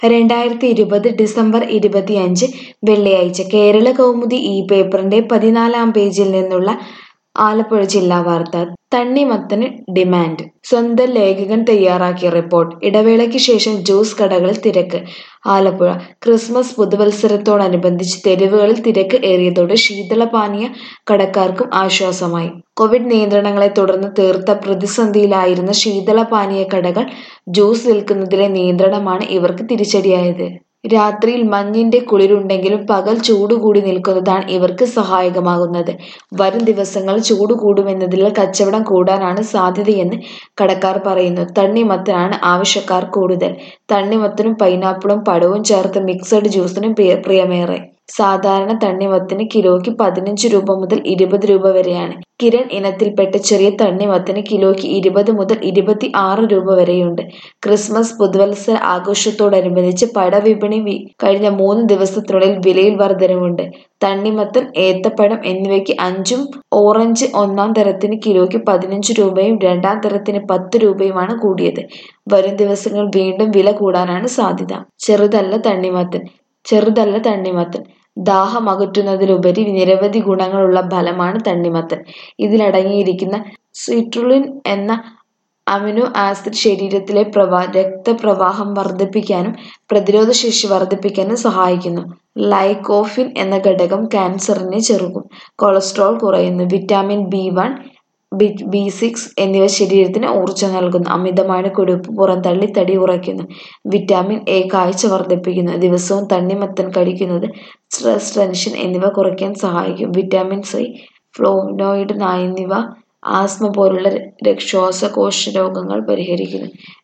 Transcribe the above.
രണ്ടായിരത്തി ഇരുപത് ഡിസംബർ ഇരുപത്തിയഞ്ച് വെള്ളിയാഴ്ച കേരള കൗമുദി ഈ പേപ്പറിന്റെ പതിനാലാം പേജിൽ നിന്നുള്ള ആലപ്പുഴ ജില്ലാ വാർത്ത തണ്ണിമത്തന് ഡിമാൻഡ് സ്വന്തം ലേഖകൻ തയ്യാറാക്കിയ റിപ്പോർട്ട് ഇടവേളയ്ക്ക് ശേഷം ജ്യൂസ് കടകളിൽ തിരക്ക് ആലപ്പുഴ ക്രിസ്മസ് പുതുവത്സരത്തോടനുബന്ധിച്ച് തെരുവുകളിൽ തിരക്ക് ഏറിയതോടെ ശീതളപാനീയ കടക്കാർക്കും ആശ്വാസമായി കോവിഡ് നിയന്ത്രണങ്ങളെ തുടർന്ന് തീർത്ത പ്രതിസന്ധിയിലായിരുന്ന ശീതളപാനീയ കടകൾ ജ്യൂസ് വിൽക്കുന്നതിലെ നിയന്ത്രണമാണ് ഇവർക്ക് തിരിച്ചടിയായത് രാത്രിയിൽ മഞ്ഞിന്റെ കുളിരുണ്ടെങ്കിലും പകൽ ചൂട് കൂടി നിൽക്കുന്നതാണ് ഇവർക്ക് സഹായകമാകുന്നത് വരും ദിവസങ്ങളിൽ ചൂട് കൂടുമെന്നതിനാൽ കച്ചവടം കൂടാനാണ് സാധ്യതയെന്ന് കടക്കാർ പറയുന്നു തണ്ണിമത്തനാണ് ആവശ്യക്കാർ കൂടുതൽ തണ്ണിമത്തനും പൈനാപ്പിളും പഴവും ചേർത്ത് മിക്സഡ് ജ്യൂസിനും പ്രിയ- പ്രിയമേറെ സാധാരണ തണ്ണിമത്തിന് കിലോയ്ക്ക് പതിനഞ്ച് രൂപ മുതൽ ഇരുപത് രൂപ വരെയാണ് കിരൺ ഇനത്തിൽപ്പെട്ട ചെറിയ തണ്ണിമത്തിന് കിലോയ്ക്ക് ഇരുപത് മുതൽ ഇരുപത്തി ആറ് രൂപ വരെയുണ്ട് ക്രിസ്മസ് പുതുവത്സര ആഘോഷത്തോടനുബന്ധിച്ച് പടവിപണി വി- കഴിഞ്ഞ മൂന്ന് ദിവസത്തിനുള്ളിൽ വിലയിൽ വർധനവുണ്ട് തണ്ണിമത്തൻ ഏത്തപ്പഴം എന്നിവയ്ക്ക് അഞ്ചും ഓറഞ്ച് ഒന്നാം തരത്തിന് കിലോയ്ക്ക് പതിനഞ്ച് രൂപയും രണ്ടാം തരത്തിന് പത്ത് രൂപയുമാണ് കൂടിയത് വരും ദിവസങ്ങളിൽ വീണ്ടും വില കൂടാനാണ് സാധ്യത ചെറുതല്ല തണ്ണിമത്തൻ ചെറുതല്ല തണ്ണിമത്തൻ ദാഹം അകറ്റുന്നതിലുപരി നിരവധി ഗുണങ്ങളുള്ള ഫലമാണ് തണ്ണിമത്തൻ ഇതിലടങ്ങിയിരിക്കുന്ന സിട്രുലിൻ എന്ന അമിനോ ആസിഡ് ശരീരത്തിലെ പ്രവാ രക്തപ്രവാഹം വർദ്ധിപ്പിക്കാനും പ്രതിരോധശേഷി വർദ്ധിപ്പിക്കാനും സഹായിക്കുന്നു ലൈക്കോഫിൻ എന്ന ഘടകം ക്യാൻസറിനെ ചെറുക്കും കൊളസ്ട്രോൾ കുറയുന്നു vitamin B one B B six എന്നിവ ശരീരത്തിന് ഊർജ്ജം നൽകുന്നു അമിതമായ കൊഴുപ്പ് പുറന്തള്ളി തടി കുറയ്ക്കുന്നു വിറ്റാമിൻ എ കാഴ്ച വർദ്ധിപ്പിക്കുന്നു ദിവസവും തണ്ണിമത്തൻ കഴിക്കുന്നത് സ്ട്രെസ് ടെൻഷൻ എന്നിവ കുറയ്ക്കാൻ സഹായിക്കും വിറ്റാമിൻ സി ഫ്ലോവനോയിഡ് എന്നിവ ആസ്മ പോലുള്ള ര- ശ്വാസകോശ രോഗങ്ങൾ പരിഹരിക്കുന്നു